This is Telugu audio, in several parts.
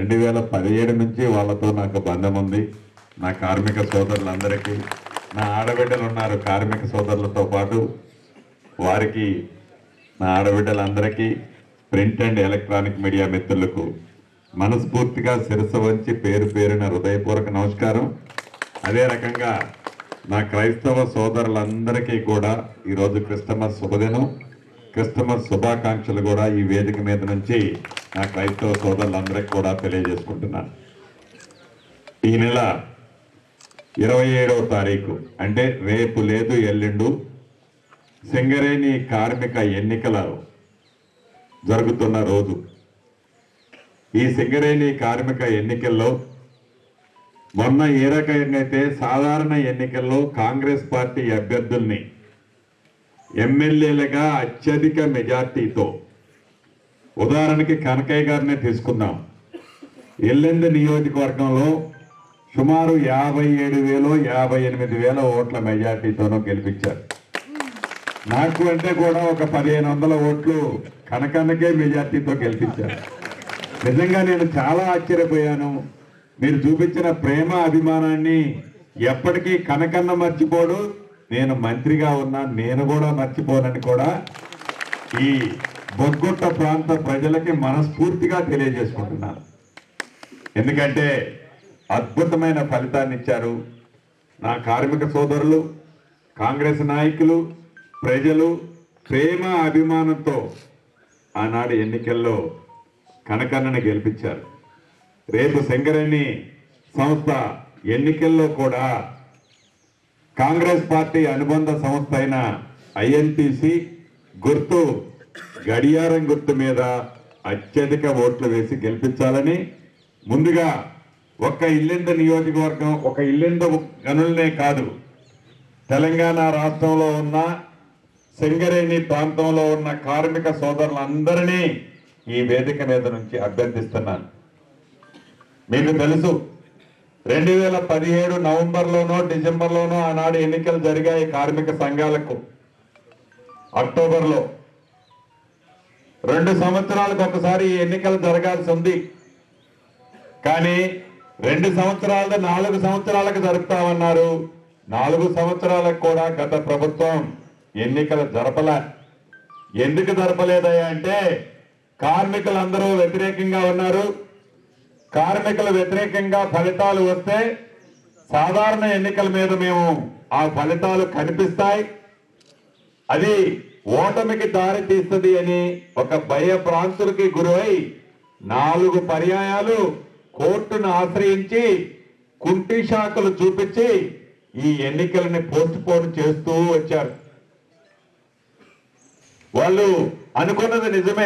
రెండు వేల పదిహేడు నుంచి వాళ్ళతో నాకు బంధం ఉంది నా కార్మిక సోదరులందరికీ నా ఆడబిడ్డలు ఉన్నారు కార్మిక సోదరులతో పాటు వారికి నా ఆడబిడ్డలందరికీ ప్రింట్ అండ్ ఎలక్ట్రానిక్ మీడియా మిత్రులకు మనస్ఫూర్తిగా శిరస వంచి పేరు పేరున హృదయపూర్వక నమస్కారం అదే రకంగా నా క్రైస్తవ సోదరులందరికీ కూడా ఈరోజు క్రిస్టమస్ శుభదినం క్రిస్టమస్ శుభాకాంక్షలు కూడా ఈ వేదిక మీద నుంచి నా క్రైస్తవ సోదరులందరికీ కూడా తెలియజేసుకుంటున్నాను ఈ నెల ఇరవై ఏడవ తారీఖు అంటే రేపు లేదు ఎల్లుండు సింగరేణి కార్మిక ఎన్నికలు జరుగుతున్న రోజు ఈ సింగరేణి కార్మిక ఎన్నికల్లో మొన్న ఏ రకంగా అయితే సాధారణ ఎన్నికల్లో కాంగ్రెస్ పార్టీ అభ్యర్థుల్ని ఎమ్మెల్యేలుగా అత్యధిక మెజార్టీతో ఉదాహరణకి కనకయ్య గారినే తీసుకుందాం ఎల్లెందు నియోజకవర్గంలో సుమారు యాభై ఏడు వేలు యాభై ఎనిమిది వేల ఓట్ల మెజార్టీతోనూ గెలిపించారు నాకు అంటే కూడా ఒక పదిహేను వందల ఓట్లు కనకన్నకే మెజార్టీతో గెలిపించారు నిజంగా నేను చాలా ఆశ్చర్యపోయాను మీరు చూపించిన ప్రేమ అభిమానాన్ని ఎప్పటికీ కనకన్న మర్చిపోడు నేను మంత్రిగా ఉన్నా నేను కూడా మర్చిపోనని కూడా ఈ బొగ్గుట్ట ప్రాంత ప్రజలకి మనస్ఫూర్తిగా తెలియజేసుకుంటున్నాను ఎందుకంటే అద్భుతమైన ఫలితాన్ని ఇచ్చారు నా కార్మిక సోదరులు కాంగ్రెస్ నాయకులు ప్రజలు ప్రేమ అభిమానంతో ఆనాడు ఎన్నికల్లో కనకన్నని గెలిపించారు రేపు శంకరణి సంస్థ ఎన్నికల్లో కూడా కాంగ్రెస్ పార్టీ అనుబంధ సంస్థ అయిన ఐఎన్టీసీ గుర్తు గడియారం గుర్తు మీద అత్యధిక ఓట్లు వేసి గెలిపించాలని ముందుగా ఒక్క ఇల్లెంద నియోజకవర్గం ఒక ఇల్లెంద గనులనే కాదు తెలంగాణ రాష్ట్రంలో ఉన్న సింగరేణి ప్రాంతంలో ఉన్న కార్మిక సోదరులందరినీ ఈ వేదిక మీద నుంచి అభ్యర్థిస్తున్నాను మీకు తెలుసు రెండు వేల పదిహేడు నవంబర్లోనో డిసెంబర్లోనో ఆనాడు ఎన్నికలు జరిగాయి కార్మిక సంఘాలకు అక్టోబర్లో రెండు సంవత్సరాలకు ఒకసారి ఈ ఎన్నికలు జరగాల్సి ఉంది కానీ రెండు సంవత్సరాలు నాలుగు సంవత్సరాలకు జరుపుతామన్నారు నాలుగు సంవత్సరాలకు కూడా గత ప్రభుత్వం ఎన్నికలు జరపలే ఎందుకు జరపలేదయ్యా అంటే కార్మికులందరూ వ్యతిరేకంగా ఉన్నారు కార్మికుల వ్యతిరేకంగా ఫలితాలు వస్తే సాధారణ ఎన్నికల మీద మేము ఆ ఫలితాలు కనిపిస్తాయి అది ఓటమికి దారి తీస్తుంది అని ఒక భయ భ్రాంతులకి గురై నాలుగు పర్యాయాలు కోర్టును ఆశ్రయించి కుంటి శాఖలు చూపించి ఈ ఎన్నికలని పోస్ట్ పోన్ చేస్తూ వచ్చారు వాళ్ళు అనుకున్నది నిజమే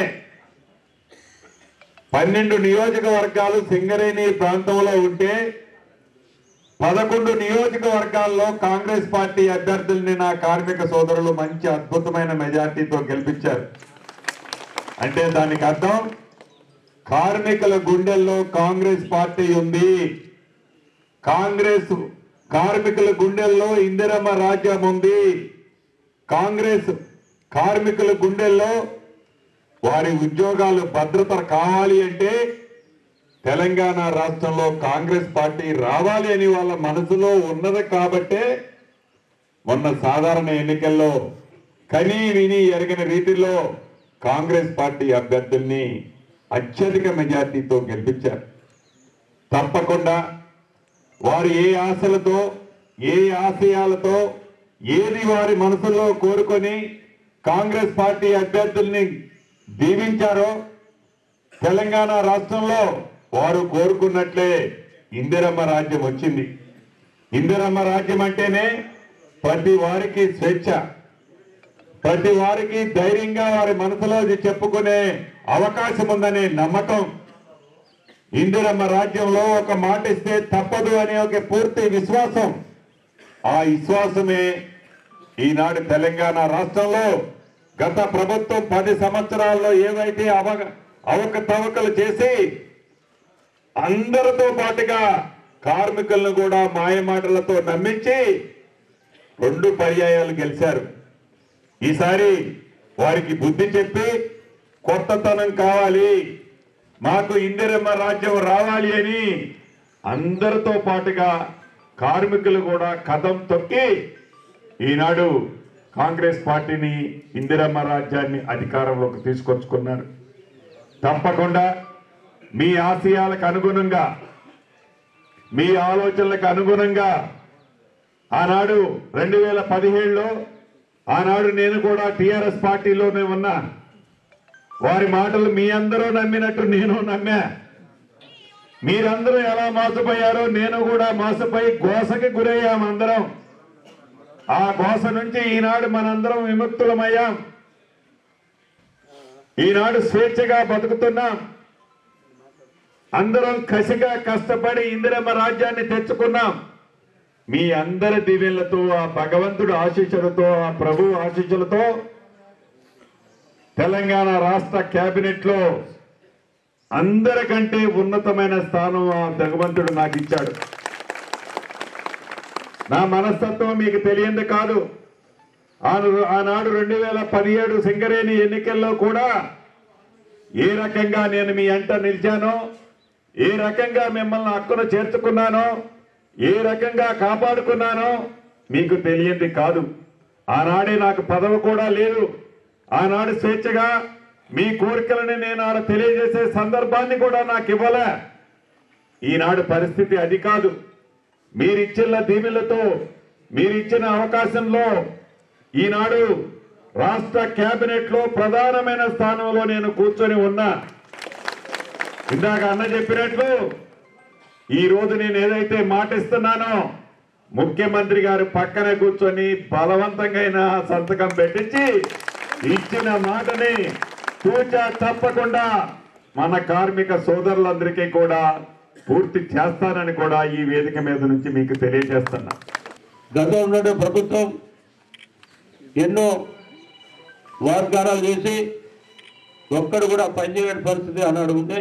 పన్నెండు నియోజకవర్గాలు సింగరేణి ప్రాంతంలో ఉంటే పదకొండు నియోజకవర్గాల్లో కాంగ్రెస్ పార్టీ అభ్యర్థుల్ని నా కార్మిక సోదరులు మంచి అద్భుతమైన మెజార్టీతో గెలిపించారు అంటే దానికి అర్థం కార్మికుల గుండెల్లో కాంగ్రెస్ పార్టీ ఉంది కాంగ్రెస్ కార్మికుల గుండెల్లో ఇందిరమ్మ రాజ్యం ఉంది కాంగ్రెస్ కార్మికుల గుండెల్లో వారి ఉద్యోగాలు భద్రత కావాలి అంటే తెలంగాణ రాష్ట్రంలో కాంగ్రెస్ పార్టీ రావాలి అని వాళ్ళ మనసులో ఉన్నది కాబట్టే మొన్న సాధారణ ఎన్నికల్లో కనీ విని ఎరగని రీతిలో కాంగ్రెస్ పార్టీ అభ్యర్థుల్ని అత్యధిక మెజార్టీతో గెలిపించారు తప్పకుండా వారు ఏ ఆశలతో ఏ ఆశయాలతో ఏది వారి మనసులో కోరుకొని కాంగ్రెస్ పార్టీ అభ్యర్థుల్ని దీవించారో తెలంగాణ రాష్ట్రంలో వారు కోరుకున్నట్లే ఇందిరమ్మ రాజ్యం వచ్చింది ఇందిరమ్మ రాజ్యం అంటేనే ప్రతి వారికి స్వేచ్ఛ ప్రతి వారికి ధైర్యంగా వారి మనసులో చెప్పుకునే అవకాశం ఉందనే నమ్మకం ఇందిరమ్మ రాజ్యంలో ఒక మాట ఇస్తే తప్పదు అనే ఒక పూర్తి విశ్వాసం ఆ విశ్వాసమే ఈనాడు తెలంగాణ రాష్ట్రంలో గత ప్రభుత్వం పది సంవత్సరాల్లో ఏవైతే అవ అవకతవకలు చేసి అందరితో పాటుగా కార్మికులను కూడా మాయమాటలతో నమ్మించి రెండు పర్యాయాలు గెలిచారు ఈసారి వారికి బుద్ధి చెప్పి కొత్తతనం కావాలి మాకు ఇందిరమ్మ రాజ్యం రావాలి అని అందరితో పాటుగా కార్మికులు కూడా కథం తొక్కి ఈనాడు కాంగ్రెస్ పార్టీని ఇందిరమ్మ రాజ్యాన్ని అధికారంలోకి తీసుకొచ్చుకున్నారు తప్పకుండా మీ ఆశయాలకు అనుగుణంగా మీ ఆలోచనలకు అనుగుణంగా ఆనాడు రెండు వేల పదిహేడులో ఆనాడు నేను కూడా టిఆర్ఎస్ పార్టీలోనే ఉన్నా వారి మాటలు మీ అందరూ నమ్మినట్టు నేను నమ్మా మీరందరూ ఎలా మోసపోయారో నేను కూడా మోసపోయి గోసకి గురయ్యాం అందరం ఆ గోస నుంచి ఈనాడు మనందరం విముక్తులమయ్యాం ఈనాడు స్వేచ్ఛగా బతుకుతున్నాం అందరం కసిగా కష్టపడి ఇందిరమ్మ రాజ్యాన్ని తెచ్చుకున్నాం మీ అందరి దీవెనలతో ఆ భగవంతుడు ఆశీస్సులతో ఆ ప్రభు ఆశీస్సులతో తెలంగాణ రాష్ట్ర కేబినెట్ లో అందరికంటే ఉన్నతమైన స్థానం ఆ భగవంతుడు నాకు ఇచ్చాడు నా మనస్తత్వం మీకు తెలియంది కాదు ఆను- ఆనాడు రెండు వేల పదిహేడు సింగరేణి ఎన్నికల్లో కూడా ఏ రకంగా నేను మీ అంట నిలిచానో ఏ రకంగా మిమ్మల్ని హక్కును చేర్చుకున్నానో ఏ రకంగా కాపాడుకున్నానో మీకు తెలియంది కాదు ఆనాడే నాకు పదవి కూడా లేదు ఆనాడు స్వేచ్ఛగా మీ కోరికలని నేను ఆడ తెలియజేసే సందర్భాన్ని కూడా నాకు ఇవ్వలే ఈనాడు పరిస్థితి అది కాదు మీరిచ్చిన దీవెలతో మీరిచ్చిన అవకాశంలో ఈనాడు రాష్ట్ర కేబినెట్ లో ప్రధానమైన స్థానంలో నేను కూర్చొని ఉన్నా ఇందాక అన్న చెప్పినట్లు ఈ రోజు నేను ఏదైతే మాట ఇస్తున్నానో ముఖ్యమంత్రి గారు పక్కనే కూర్చొని బలవంతంగా అయినా సంతకం పెట్టించి ఇచ్చిన మాటని తూచా తప్పకుండా మన కార్మిక సోదరులందరికీ కూడా పూర్తి చేస్తానని కూడా ఈ వేదిక మీద నుంచి మీకు తెలియజేస్తున్నా గతంలో ఉన్నటువంటి ప్రభుత్వం ఎన్నో వాగ్దానాలు చేసి ఒక్కడు కూడా పనిచేయని పరిస్థితి అన్నాడు ఉంటే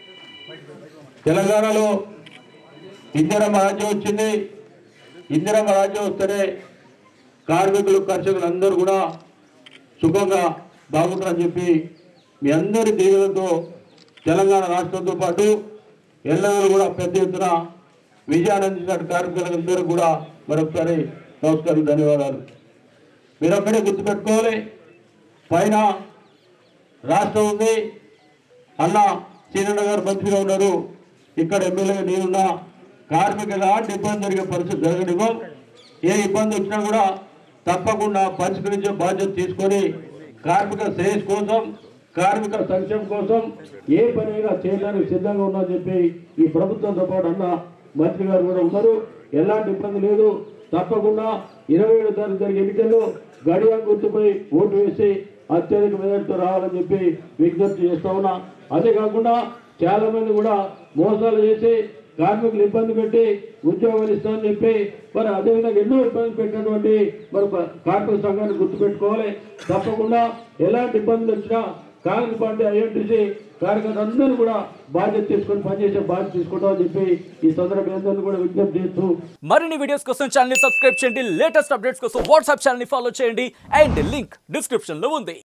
తెలంగాణలో ఇందిరమ్మ రాజ్యం వచ్చింది ఇందిరమ్మ రాజ్యం వస్తేనే కార్మికులు కర్షకులు అందరూ కూడా సుఖంగా బాగుంటారని చెప్పి మీ అందరి దీవులతో తెలంగాణ రాష్ట్రంతో పాటు ఎల్లవరు కూడా పెద్ద ఎత్తున విజయాన్ని అందించిన కార్మికులందరూ కూడా మరొకసారి నమస్కారం ధన్యవాదాలు మీరు ఒక్కడే గుర్తుపెట్టుకోవాలి పైన రాష్ట్రం ఉంది అన్న సీనన్న గారు మంత్రిగా ఉన్నారు ఇక్కడ ఎమ్మెల్యేగా నేనున్నా కార్మికులు ఎలాంటి ఇబ్బంది జరిగే పరిస్థితి జరగనివ్వం ఏ ఇబ్బంది వచ్చినా కూడా తప్పకుండా పరిష్కరించే బాధ్యత తీసుకొని కార్మిక శ్రేయస్ కోసం కార్మిక సంక్షేమం కోసం ఏ పనైనా చేయడానికి సిద్ధంగా ఉందని చెప్పి ఈ ప్రభుత్వంతో పాటు అన్న మంత్రి గారు కూడా ఉన్నారు ఎలాంటి ఇబ్బంది లేదు తప్పకుండా ఇరవై ఏడు తారీఖు జరిగే ఎన్నికల్లో గడియాం గుర్తుపై ఓటు వేసి అత్యధిక మెజార్టీతో రావాలని చెప్పి విజ్ఞప్తి చేస్తా ఉన్నా అదే కాకుండా చాలా మంది కూడా మోసాలు చేసి కార్మికులు ఇబ్బంది పెట్టి ఉద్యోగాలు ఇస్తామని చెప్పి మరి అదేవిధంగా ఎన్నో ఇబ్బంది పెట్టినటువంటి మరి కార్మిక సంఘాన్ని గుర్తుపెట్టుకోవాలి తప్పకుండా ఎలాంటి ఇబ్బందులు వచ్చినా కాంగ్రెస్ పార్టీ ఐఎన్టీసీ కార్యకర్తలందరూ కూడా బాధ్యత తీసుకొని పనిచేసే బాధ్యత తీసుకుంటామని చెప్పి ఈ సందర్భంగా కూడా విజ్ఞప్తి చేస్తూ మరిన్ని వీడియోస్ కోసం ఛానల్ ని సబ్స్క్రైబ్ చేయండి లేటెస్ట్ అప్డేట్స్ కోసం వాట్సాప్ ఛానల్ ని ఫాలో చేయండి అండ్ లింక్ డిస్క్రిప్షన్ లో ఉంది